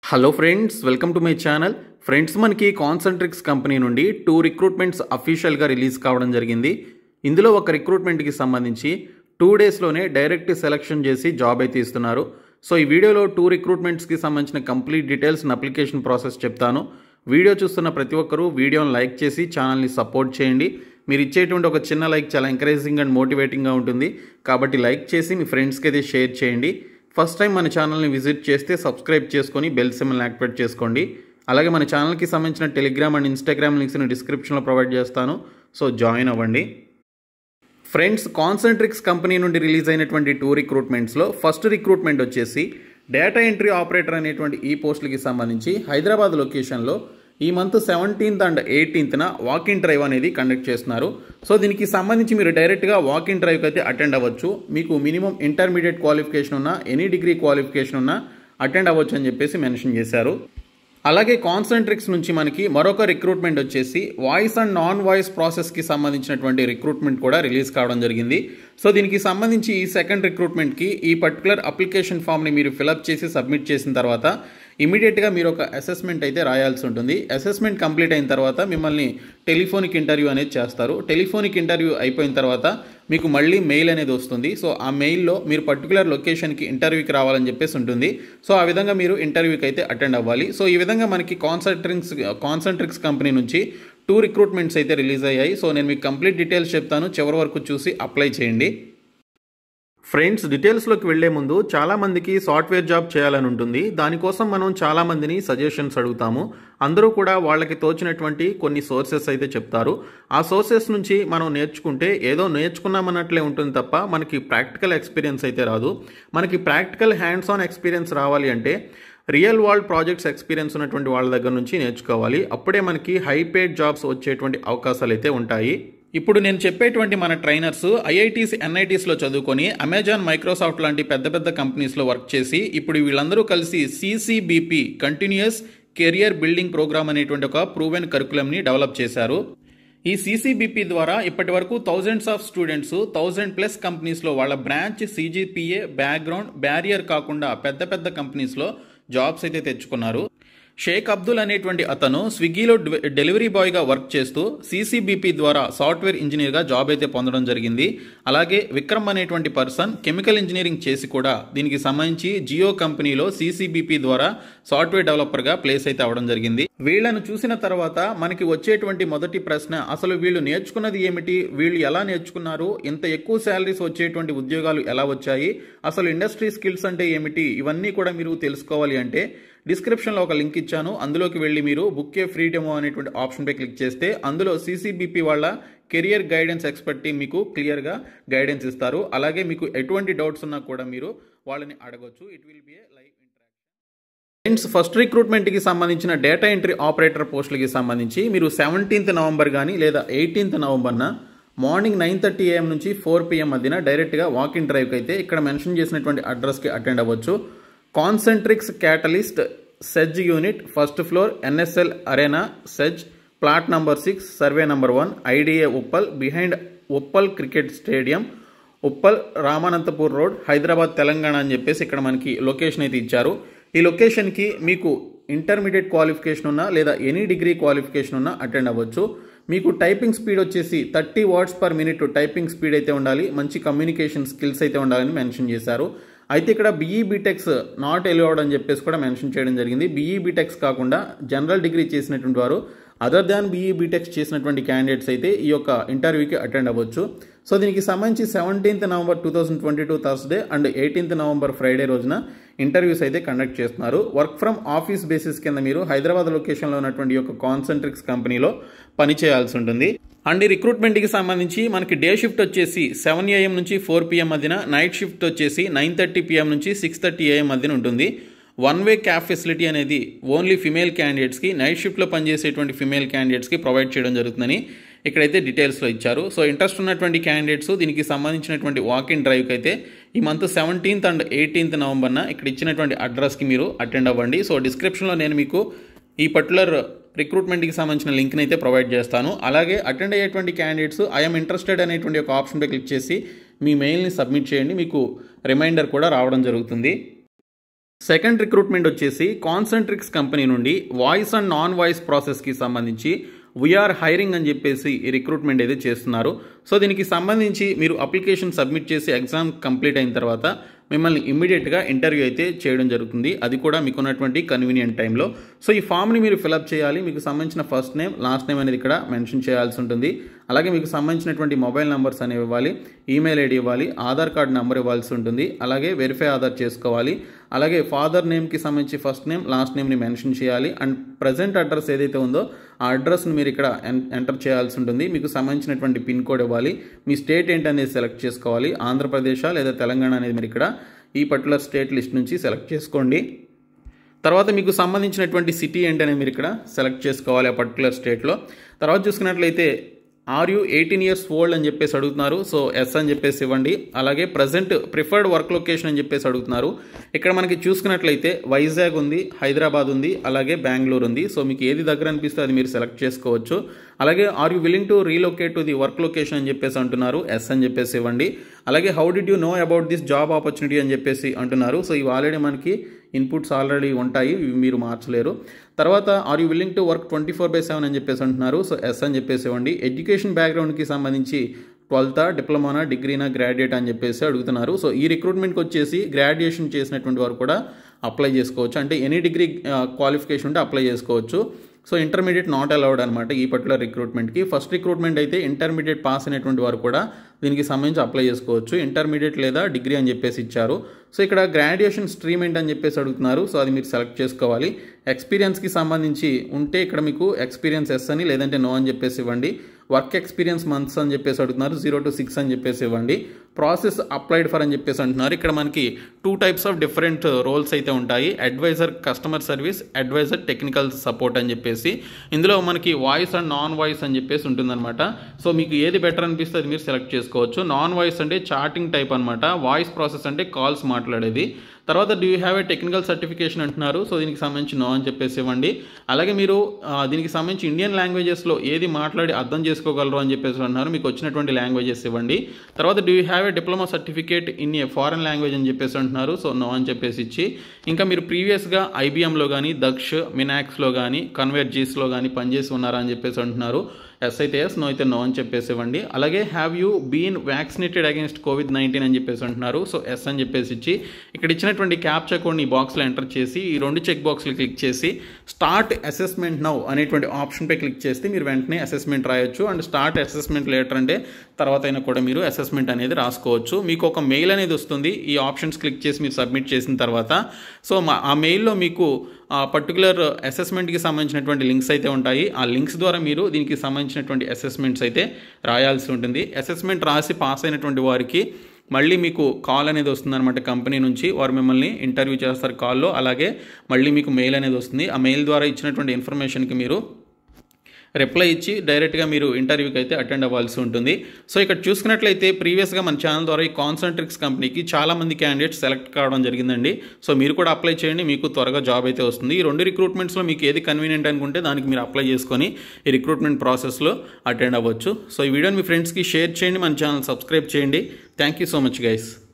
hello friends welcome to my channel friends మనకి Concentrix company నుండి two recruitments అఫీషియల్గా release కావడం జరిగింది ఇందులో ఒక రిక్రూట్మెంట్కి సంబంధించి టూ డేస్లోనే డైరెక్ట్ సెలక్షన్ చేసి జాబ్ అయితే ఇస్తున్నారు సో ఈ వీడియోలో టూ రిక్రూట్మెంట్స్కి సంబంధించిన కంప్లీట్ డీటెయిల్స్ అప్లికేషన్ ప్రాసెస్ చెప్తాను వీడియో చూస్తున్న ప్రతి ఒక్కరూ వీడియోని లైక్ చేసి ఛానల్ని సపోర్ట్ చేయండి మీరు ఇచ్చేటువంటి ఒక చిన్న లైక్ చాలా ఎంకరేజింగ్ అండ్ మోటివేటింగ్గా ఉంటుంది కాబట్టి లైక్ చేసి మీ ఫ్రెండ్స్కి అయితే షేర్ చేయండి ఫస్ట్ టైం మన ఛానల్ని విజిట్ చేస్తే సబ్స్క్రైబ్ చేసుకొని బెల్ సిమ్ని యాక్టివేట్ చేసుకోండి అలాగే మన ఛానల్కి సంబంధించిన టెలిగ్రామ్ అండ్ ఇన్స్టాగ్రామ్ లింక్స్ని డిస్క్రిప్షన్లో ప్రొవైడ్ చేస్తాను సో జాయిన్ అవ్వండి ఫ్రెండ్స్ కాన్సంట్రిక్స్ కంపెనీ నుండి రిలీజ్ అయినటువంటి టూ రిక్రూట్మెంట్స్లో ఫస్ట్ రిక్రూట్మెంట్ వచ్చేసి డేటా ఎంట్రీ ఆపరేటర్ అనేటువంటి ఈ పోస్టులకి సంబంధించి హైదరాబాద్ లొకేషన్లో ఈ మంత్ సెవెంటీన్త్ అండ్ ఎయిటీన్త్న వాకింగ్ డ్రైవ్ అనేది కండక్ట్ చేస్తున్నారు సో దీనికి సంబంధించి మీరు డైరెక్ట్గా వాకింగ్ డ్రైవ్కి అయితే అటెండ్ అవ్వచ్చు మీకు మినిమం ఇంటర్మీడియట్ క్వాలిఫికేషన్ ఉన్నా ఎనీ డిగ్రీ క్వాలిఫికేషన్ ఉన్నా అటెండ్ అవ్వచ్చు అని చెప్పేసి మెన్షన్ చేశారు అలాగే కాన్సంట్రిక్స్ నుంచి మనకి మరొక రిక్రూట్మెంట్ వచ్చేసి వాయిస్ అండ్ నాన్ వాయిస్ ప్రాసెస్కి సంబంధించినటువంటి రిక్రూట్మెంట్ కూడా రిలీజ్ కావడం జరిగింది సో దీనికి సంబంధించి ఈ సెకండ్ రిక్రూట్మెంట్కి ఈ పర్టికులర్ అప్లికేషన్ ఫామ్ని మీరు ఫిలప్ చేసి సబ్మిట్ చేసిన తర్వాత ఇమీడియట్గా మీరు ఒక అసెస్మెంట్ అయితే రాయాల్సి ఉంటుంది అసెస్మెంట్ కంప్లీట్ అయిన తర్వాత మిమ్మల్ని టెలిఫోనిక్ ఇంటర్వ్యూ అనేది చేస్తారు టెలిఫోనిక్ ఇంటర్వ్యూ అయిపోయిన తర్వాత మీకు మళ్ళీ మెయిల్ అనేది వస్తుంది సో ఆ మెయిల్లో మీరు పర్టికులర్ లొకేషన్కి ఇంటర్వ్యూకి రావాలని చెప్పేసి ఉంటుంది సో ఆ విధంగా మీరు ఇంటర్వ్యూకి అయితే అటెండ్ అవ్వాలి సో ఈ విధంగా మనకి కాన్సంట్రిక్స్ కాన్సంట్రిక్స్ కంపెనీ నుంచి టూ రిక్రూట్మెంట్స్ అయితే రిలీజ్ అయ్యాయి సో నేను మీకు కంప్లీట్ డీటెయిల్స్ చెప్తాను చివరి వరకు చూసి అప్లై చేయండి ఫ్రెండ్స్ డీటెయిల్స్లోకి వెళ్లే ముందు చాలా మందికి సాఫ్ట్వేర్ జాబ్ చేయాలని ఉంటుంది దానికోసం మనం చాలా మందిని సజెషన్స్ అడుగుతాము అందరూ కూడా వాళ్ళకి తోచినటువంటి కొన్ని సోర్సెస్ అయితే చెప్తారు ఆ సోర్సెస్ నుంచి మనం నేర్చుకుంటే ఏదో నేర్చుకున్నామన్నట్లే ఉంటుంది తప్ప మనకి ప్రాక్టికల్ ఎక్స్పీరియన్స్ అయితే రాదు మనకి ప్రాక్టికల్ హ్యాండ్స్ ఆన్ ఎక్స్పీరియన్స్ రావాలి అంటే రియల్ వరల్డ్ ప్రాజెక్ట్స్ ఎక్స్పీరియన్స్ ఉన్నటువంటి వాళ్ళ దగ్గర నుంచి నేర్చుకోవాలి అప్పుడే మనకి హై పేడ్ జాబ్స్ వచ్చేటువంటి అవకాశాలు అయితే ఉంటాయి ఇప్పుడు నేను చెప్పేటువంటి మన ట్రైనర్స్ ఐఐటీస్ ఎన్ఐటీస్లో చదువుకొని అమెజాన్ మైక్రోసాఫ్ట్ లాంటి పెద్ద పెద్ద కంపెనీస్లో వర్క్ చేసి ఇప్పుడు వీళ్ళందరూ కలిసి CCBP continuous career building programme అనేటువంటి ఒక ప్రూవెన్ కరికులంని డెవలప్ చేశారు ఈ సీసీబీపీ ద్వారా ఇప్పటి వరకు thousands of students thousand plus కంపెనీస్లో వాళ్ళ బ్రాంచ్ సీజీపీఏ బ్యాక్గ్రౌండ్ బ్యారియర్ కాకుండా పెద్ద పెద్ద కంపెనీస్లో జాబ్స్ అయితే తెచ్చుకున్నారు షేక్ అబ్దుల్ అనేటువంటి అతను స్విగ్గీలో డెలివరీ బాయ్గా వర్క్ చేస్తూ సీసీబీపీ ద్వారా సాఫ్ట్వేర్ ఇంజనీర్గా జాబ్ అయితే పొందడం జరిగింది అలాగే విక్రమ్ అనేటువంటి పర్సన్ కెమికల్ ఇంజనీరింగ్ చేసి కూడా దీనికి సంబంధించి జియో కంపెనీలో సీసీబీపీ ద్వారా సాఫ్ట్వేర్ డెవలపర్గా ప్లేస్ అయితే అవడం జరిగింది వీళ్లను చూసిన తర్వాత మనకి వచ్చేటువంటి మొదటి ప్రశ్న అసలు వీళ్ళు నేర్చుకున్నది ఏమిటి వీళ్ళు ఎలా నేర్చుకున్నారు ఇంత ఎక్కువ శాలరీస్ వచ్చేటువంటి ఉద్యోగాలు ఎలా వచ్చాయి అసలు ఇండస్ట్రీ స్కిల్స్ అంటే ఏమిటి ఇవన్నీ కూడా మీరు తెలుసుకోవాలి అంటే డిస్క్రిప్షన్లో ఒక లింక్ ఇచ్చాను అందులోకి వెళ్ళి మీరు బుక్ ఏ ఫ్రీ డెమో అనేటువంటి ఆప్షన్పై క్లిక్ చేస్తే అందులో సీసీబీపీ వాళ్ళ కెరియర్ గైడెన్స్ ఎక్స్పర్ట్ టీం మీకు క్లియర్గా గైడెన్స్ ఇస్తారు అలాగే మీకు ఎటువంటి డౌట్స్ ఉన్నా కూడా మీరు వాళ్ళని అడగొచ్చు it will be a live friends first రిక్రూట్మెంట్కి సంబంధించిన డేటా ఎంట్రీ ఆపరేటర్ పోస్టులకి సంబంధించి మీరు సెవెంటీన్త్ నవంబర్ కానీ లేదా ఎయిటీన్త్ నవంబర్న మార్నింగ్ నైన్ థర్టీ ఏఎం నుంచి ఫోర్ పిఎం మధ్యన డైరెక్ట్గా వాకింగ్ డ్రైవ్కి అయితే ఇక్కడ మెన్షన్ చేసినటువంటి అడ్రస్కి అటెండ్ అవ్వచ్చు Concentrix Catalyst SEZ unit first floor NSL Arena SEZ plot number six survey number one IDA Uppal behind Uppal cricket stadium Uppal Ramanthapur road Hyderabad Telangana అని చెప్పేసి ఇక్కడ మనకి లొకేషన్ అయితే ఇచ్చారు ఈ లొకేషన్కి మీకు ఇంటర్మీడియట్ క్వాలిఫికేషన్ ఉన్నా లేదా ఎనీ డిగ్రీ క్వాలిఫికేషన్ ఉన్నా అటెండ్ అవ్వచ్చు మీకు టైపింగ్ స్పీడ్ వచ్చేసి thirty words per minute typing speed అయితే ఉండాలి మంచి కమ్యూనికేషన్ స్కిల్స్ అయితే ఉండాలని మెన్షన్ చేశారు అయితే ఇక్కడ బీఈ బీటెక్స్ నాట్ ఎలివడ్ అని చెప్పేసి కూడా మెన్షన్ చేయడం జరిగింది బీఈ బీటెక్స్ కాకుండా జనరల్ డిగ్రీ చేసినటువంటి వారు అదర్ దాన్ బీఈ బీటెక్స్ చేసినటువంటి క్యాండిడేట్స్ అయితే ఈ యొక్క ఇంటర్వ్యూకి అటెండ్ అవ్వచ్చు సో దీనికి సంబంధించి seventeenth November two thousand twenty two Thursday and eighteenth November Friday రోజున ఇంటర్వ్యూస్ అయితే కండక్ట్ చేస్తున్నారు వర్క్ ఫ్రమ్ ఆఫీస్ బేసిస్ కింద మీరు హైదరాబాద్ లొకేషన్లో ఉన్నటువంటి యొక్క కాన్సెంట్రిక్స్ కంపెనీలో పనిచేయాల్సి ఉంటుంది అండ్ ఈ రిక్రూట్మెంట్కి సంబంధించి మనకి డే షిఫ్ట్ వచ్చేసి సెవెన్ ఏఎం నుంచి ఫోర్ పిఎం మధ్యన నైట్ షిఫ్ట్ వచ్చేసి నైన్ థర్టీ పిఎం నుంచి సిక్స్ థర్టీ ఏఎం మధ్యన ఉంటుంది వన్ వే క్యాబ్ ఫెసిలిటీ అనేది ఓన్లీ ఫిమేల్ క్యాండిడేట్స్కి నైట్ షిఫ్ట్లో పనిచేసేటువంటి ఫిమేల్ క్యాండిడేట్స్కి ప్రొవైడ్ చేయడం జరుగుతుందని ఇక్కడైతే డీటెయిల్స్లో ఇచ్చారు సో ఇంట్రెస్ట్ ఉన్నటువంటి క్యాండిడేట్స్ దీనికి సంబంధించినటువంటి వాకింగ్ డ్రైవ్కి అయితే ఈ మంత్ సెవెంటీన్త్ అండ్ ఎయిటీన్త్ నవంబర్న ఇక్కడ ఇచ్చినటువంటి అడ్రస్కి మీరు అటెండ్ అవ్వండి సో డిస్క్రిప్షన్లో నేను మీకు ఈ పర్టికులర్ రిక్రూట్మెంట్కి సంబంధించిన లింక్ని అయితే ప్రొవైడ్ చేస్తాను అలాగే అటెండ్ అయ్యేటువంటి క్యాండిడేట్స్ ఐఎమ్ ఇంట్రెస్టెడ్ అనేటువంటి ఒక ఆప్షన్పై క్లిక్ చేసి మీ మెయిల్ని సబ్మిట్ చేయండి మీకు రిమైండర్ కూడా రావడం జరుగుతుంది సెకండ్ రిక్రూట్మెంట్ వచ్చేసి కాన్సంట్రిక్స్ కంపెనీ నుండి వాయిస్ అండ్ నాన్ వాయిస్ ప్రాసెస్కి సంబంధించి వీఆర్ హైరింగ్ అని చెప్పేసి ఈ రిక్రూట్మెంట్ అయితే చేస్తున్నారు సో దీనికి సంబంధించి మీరు అప్లికేషన్ సబ్మిట్ చేసి ఎగ్జామ్ కంప్లీట్ అయిన తర్వాత మిమ్మల్ని ఇమ్మీడియట్గా ఇంటర్వ్యూ అయితే చేయడం జరుగుతుంది అది కూడా మీకు ఉన్నటువంటి కన్వీనియంట్ టైంలో సో ఈ ఫామ్ని మీరు ఫిలప్ చేయాలి మీకు సంబంధించిన ఫస్ట్ నేమ్ లాస్ట్ నేమ్ అనేది ఇక్కడ మెన్షన్ చేయాల్సి ఉంటుంది అలాగే మీకు సంబంధించినటువంటి మొబైల్ నెంబర్స్ అనేవి ఇవ్వాలి ఈమెయిల్ ఐడి ఇవ్వాలి ఆధార్ కార్డ్ నెంబర్ ఇవ్వాల్సి ఉంటుంది అలాగే వెరిఫై ఆధార్ చేసుకోవాలి అలాగే ఫాదర్ నేమ్కి సంబంధించి ఫస్ట్ నేమ్ లాస్ట్ నేమ్ని మెన్షన్ చేయాలి అండ్ ప్రజెంట్ అడ్రస్ ఏదైతే ఉందో ఆ అడ్రస్ని మీరు ఇక్కడ ఎంటర్ చేయాల్సి ఉంటుంది మీకు సంబంధించినటువంటి పిన్ కోడ్ ఇవ్వాలి మీ స్టేట్ ఏంటనేది సెలెక్ట్ చేసుకోవాలి ఆంధ్రప్రదేశ్ లేదా తెలంగాణ అనేది మీరు ఇక్కడ ఈ పర్టికులర్ స్టేట్ లిస్ట్ నుంచి సెలెక్ట్ చేసుకోండి తర్వాత మీకు సంబంధించినటువంటి సిటీ ఏంటనే మీరు ఇక్కడ సెలెక్ట్ చేసుకోవాలి ఆ పర్టికులర్ స్టేట్లో తర్వాత చూసుకున్నట్లయితే are you eighteen years old అని చెప్పేసి అడుగుతున్నారు సో ఎస్ అని చెప్పేసి ఇవ్వండి అలాగే ప్రజెంట్ ప్రిఫర్డ్ వర్క్ లొకేషన్ అని చెప్పేసి అడుగుతున్నారు ఇక్కడ మనకి చూసుకున్నట్లయితే వైజాగ్ ఉంది హైదరాబాద్ ఉంది అలాగే బెంగళూరు ఉంది సో మీకు ఏది దగ్గర అనిపిస్తే అది మీరు సెలెక్ట్ చేసుకోవచ్చు అలాగే are you willing to relocate to the work location అని చెప్పేసి అంటున్నారు ఎస్ అని చెప్పేసి ఇవ్వండి అలాగే how did you know about this job opportunity అని చెప్పేసి అంటున్నారు సో ఇవి ఆల్రెడీ మనకి ఇన్పుట్స్ ఆల్రెడీ ఉంటాయి ఇవి మీరు మార్చలేరు తర్వాత are you willing to work twenty four by seven అని చెప్పేసి అంటున్నారు సో ఎస్ అని చెప్పేసి ఇవ్వండి ఎడ్యుకేషన్ బ్యాక్గ్రౌండ్కి సంబంధించి ట్వెల్తా డిప్లొమానా డిగ్రీనా గ్రాడ్యుయేట్ అని చెప్పేసి అడుగుతున్నారు సో ఈ రిక్రూట్మెంట్కి వచ్చేసి గ్రాడ్యుయేషన్ చేసినటువంటి వారు కూడా అప్లై చేసుకోవచ్చు అంటే ఎనీ డిగ్రీ క్వాలిఫికేషన్ ఉంటే అప్లై చేసుకోవచ్చు సో ఇంటర్మీడియట్ నాట్ అలౌడ్ అనమాట ఈ పర్టికులర్ రిక్రూట్మెంట్కి ఫస్ట్ రిక్రూట్మెంట్ అయితే ఇంటర్మీడియట్ పాస్ అయినటువంటి వారు కూడా దీనికి సంబంధించి అప్లై చేసుకోవచ్చు ఇంటర్మీడియట్ లేదా డిగ్రీ అని చెప్పేసి ఇచ్చారు సో ఇక్కడ గ్రాడ్యుయేషన్ స్ట్రీమ్ ఏంటని చెప్పేసి అడుగుతున్నారు సో అది మీరు సెలెక్ట్ చేసుకోవాలి ఎక్స్పీరియన్స్కి సంబంధించి ఉంటే ఇక్కడ మీకు ఎక్స్పీరియన్స్ ఎస్ అని లేదంటే నో అని చెప్పేసి ఇవ్వండి వర్క్ ఎక్స్పీరియన్స్ మంత్స్ అని చెప్పేసి అడుగుతున్నారు జీరో టు సిక్స్ అని చెప్పేసి ఇవ్వండి ప్రాసెస్ అప్లైడ్ ఫర్ అని చెప్పేసి అంటున్నారు ఇక్కడ మనకి two types of different roles అయితే ఉంటాయి advisor customer service advisor technical support అని చెప్పేసి ఇందులో మనకి వాయిస్ అండ్ నాన్ వాయిస్ అని చెప్పేసి ఉంటుందన్నమాట సో మీకు ఏది బెటర్ అనిపిస్తే అది మీరు సెలెక్ట్ చేసుకోవచ్చు నాన్ వాయిస్ అంటే చాటింగ్ టైప్ అనమాట వాయిస్ ప్రాసెస్ అంటే కాల్స్ మాట్లాడేది తర్వాత do you have a technical certification అంటున్నారు సో దీనికి సంబంధించి నో అని చెప్పేసి ఇవ్వండి అలాగే మీరు దీనికి సంబంధించి ఇండియన్ లాంగ్వేజెస్లో ఏది మాట్లాడి అర్థం చేసుకోగలరు అని చెప్పేసి అంటున్నారు మీకు వచ్చినటువంటి లాంగ్వేజెస్ ఇవ్వండి తర్వాత do you have a diploma certificate in a foreign language అని చెప్పేసి అంటున్నారు సో నో అని చెప్పేసి ఇచ్చి ఇంకా మీరు ప్రీవియస్గా ఐబీఎంలో కానీ దక్ష్ మినాక్స్లో కానీ కన్వర్జీస్లో కానీ పనిచేసి ఉన్నారా అని చెప్పేసి అంటున్నారు ఎస్ అయితే ఎస్ నో అయితే నో అని చెప్పేసి ఇవ్వండి అలాగే have you been vaccinated against Covid nineteen అని చెప్పేసి అంటున్నారు సో ఎస్ అని చెప్పేసి ఇచ్చి ఇక్కడ ఇచ్చినటువంటి క్యాప్చర్ కోడ్ని ఈ బాక్స్లో ఎంటర్ చేసి ఈ రెండు చెక్ బాక్స్లు క్లిక్ చేసి స్టార్ట్ అసెస్మెంట్ నౌ అనేటువంటి ఆప్షన్పై క్లిక్ చేస్తే మీరు వెంటనే అసెస్మెంట్ రాయొచ్చు అండ్ స్టార్ట్ అసెస్మెంట్ లేటర్ అంటే తర్వాత అయినా కూడా మీరు అసెస్మెంట్ అనేది రాసుకోవచ్చు మీకు ఒక మెయిల్ అనేది వస్తుంది ఈ ఆప్షన్స్ క్లిక్ చేసి మీరు సబ్మిట్ చేసిన తర్వాత సో ఆ మెయిల్లో మీకు ఆ పర్టికులర్ అసెస్మెంట్కి సంబంధించినటువంటి లింక్స్ అయితే ఉంటాయి ఆ లింక్స్ ద్వారా మీరు దీనికి సంబంధించినటువంటి అసెస్మెంట్స్ అయితే రాయాల్సి ఉంటుంది అసెస్మెంట్ రాసి పాస్ అయినటువంటి వారికి మళ్ళీ మీకు కాల్ అనేది వస్తుందన్నమాట కంపెనీ నుంచి వారు మిమ్మల్ని ఇంటర్వ్యూ చేస్తారు కాల్లో అలాగే మళ్ళీ మీకు మెయిల్ అనేది వస్తుంది ఆ మెయిల్ ద్వారా ఇచ్చినటువంటి ఇన్ఫర్మేషన్కి మీరు రిప్లై ఇచ్చి డైరెక్ట్గా మీరు ఇంటర్వ్యూకి అయితే అటెండ్ అవ్వాల్సి ఉంటుంది సో ఇక్కడ చూసుకున్నట్లయితే ప్రీవియస్గా మన ఛానల్ ద్వారా ఈ కాన్సంట్రిక్స్ కంపెనీకి చాలామంది క్యాండిడేట్స్ సెలెక్ట్ కావడం జరిగిందండి సో మీరు కూడా అప్లై చేయండి మీకు త్వరగా జాబ్ అయితే వస్తుంది ఈ రెండు రిక్రూట్మెంట్స్లో మీకు ఏది కన్వీనియంట్ అనుకుంటే దానికి మీరు అప్లై చేసుకొని ఈ రిక్రూట్మెంట్ ప్రాసెస్లో అటెండ్ అవ్వచ్చు సో ఈ వీడియోని మీ ఫ్రెండ్స్కి షేర్ చేయండి మన ఛానల్ సబ్స్క్రైబ్ చేయండి thank you so much guys